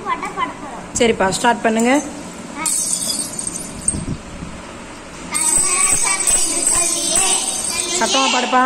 பாட்டா பாட போறோம் சரிப்பா ஸ்டார்ட் பண்ணுங்க சத்தமா பாடுப்பா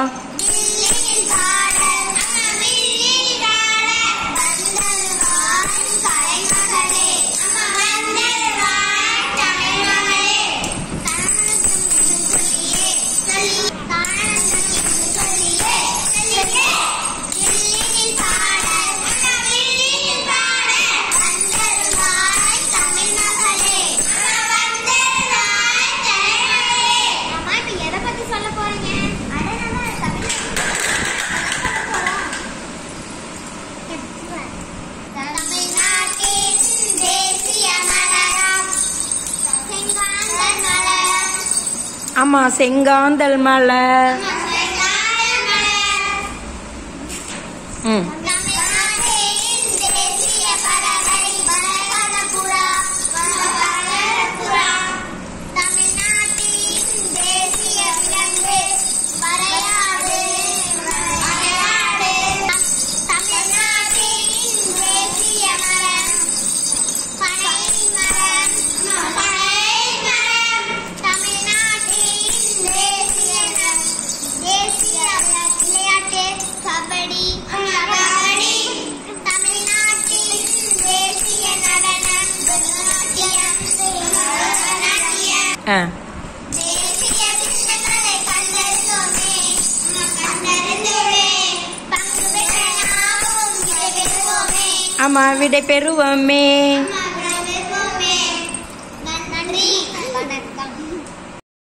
அம்மா, இப்ப எதை பத்தி சொல்லப் போறீங்க? அட, நம்ம தமிழ் சொல்லப் போறோம். தமிழ்நாட்டின் தேசிய மலரம் செங்காந்தள் மலர். ஆமா செங்காந்தல் மலை செங்காந்தள் மலர். ம் தமிழ்நாட்டின் தேசிய பறவை வளர்கலப்புறா, வளர்கலப்புறா. தமிழ்நாட்டின் தேசிய விலங்கு வரையாடு, வரையாடு. தமிழ்நாட்டின் தேசிய மரம் பனைமரம், பனைமரம். தமிழ்நாட்டின் தேசிய ந- தேசிய விளையாட்டு கபடி கபடி தமிழ்நாட்டின் தேசிய நடனம் பரதநாட்டியம் பரதநாட்டியம் ஆ தேசிய சின்னங்களை கண்டறிந்தோமே கண்டறிந்தோமே பங்கு பெற்ற நாமும் விடை பெறுவோமே ஆமா விடை பெறுவோமே அம்மா